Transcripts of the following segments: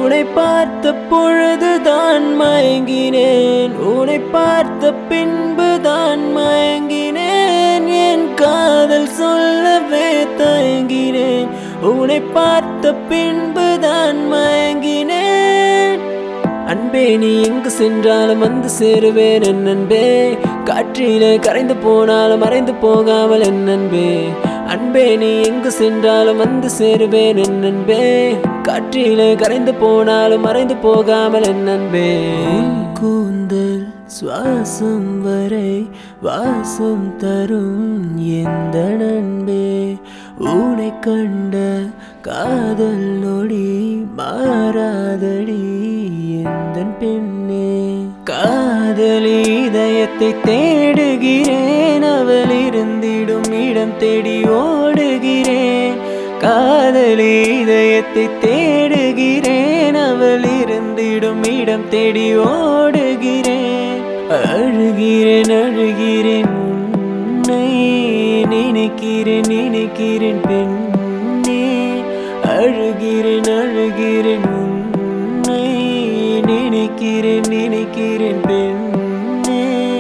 உன்னை பார்த்த பொழுதுதான் மயங்கினேன் உன்னை பார்த்த பின்புதான் மயங்கினேன் என் காதல் சொல்லவே தயங்கினேன் உன்னை பார்த்த பின்புதான் மயங்கினேன் அன்பே நீ எங்கு சென்றாலும் வந்து சேருவேன் என் அன்பே காற்றிலே கரைந்து போனாலும் மறைந்து போகாமல் என் அன்பே அன்பே நீ எங்கு சென்றாலும் வந்து சேருவேன் என் அன்பே காற்றிலே கரைந்து போனாலும் மறைந்து போகாமல் என் அன்பே உன் கூந்தல் சுவாசம் வரை வாசம் தரும் எந்த நண்பே உனை கண்ட காதல் நொடி மாறாதடி எந்த பெண்ணே காதலி இதயத்தை தேடுகிறேன் அவள் இருந்திடும் இடம் தேடி ஓடுகிறேன் காதலி இதயத்தை தேடுகிறேன் அவள் இருந்திடும் இடம் தேடி ஓடுகிறேன் அழுகிறேன் அழுகிறேன் உன்னை நினைக்கிறேன் நினைக்கிறேன் பெண்ணே அழுகிறேன் அழுகிறேன் உன்னை நினைக்கிறேன் நினைக்கிறேன் பெண்ணே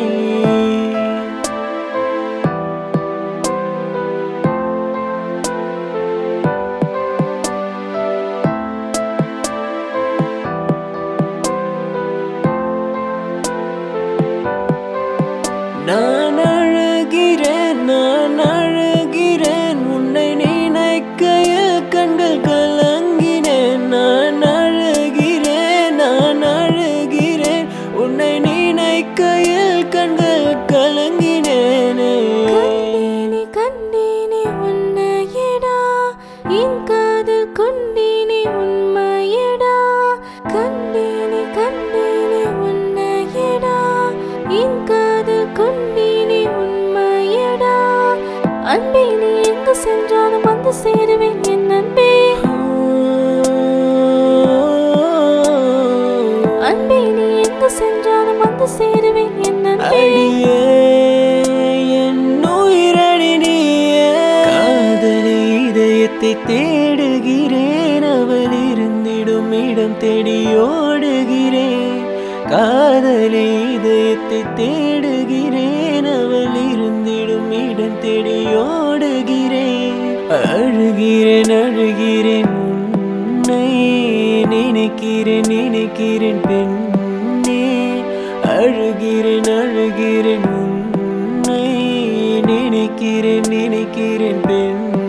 நான் அழுகிறேன் நான் அழுகிறேன் உன்னை நினைக்கையில் கண்கள் கலங்கினேன் நான் அழுகிறேன் நான் அழுகிறேன் உன்னை நினைக்கையில் கண்கள் கலங்கினேனே கண்டேனே கண்டேனே உன்னையடா என் காதல் கொண்டேனே உண்மையடா கண்டேனே கண்டேனே உன்னையடா என் காதல் கொண்டேனே உண்மையடா அன்பே நீ எங்கு சென்றாலும் வந்து சேருவேன் என் அன்பே அன்பே நீ எங்கு சென்றாலும் வந்து சேருவேன் என் அன்பே அடியே என் உயிரடி நீயே காதலி இதயத்தை தேடுகிறேன் அவள் இருந்திடும் இடம் தேடி ஓடுகிறேன் காதலி இதயத்தை தேடுகிறேன் அவள் இருந்திடும் இடம் தேடி ஓடுகிறேன் அழுகிறேன் அழுகிறேன் உன்னை நினைக்கிறேன் நினைக்கிறேன் பெண்ணே அழுகிறேன் அழுகிறேன் உன்னை நினைக்கிறேன் நினைக்கிறேன் பெண்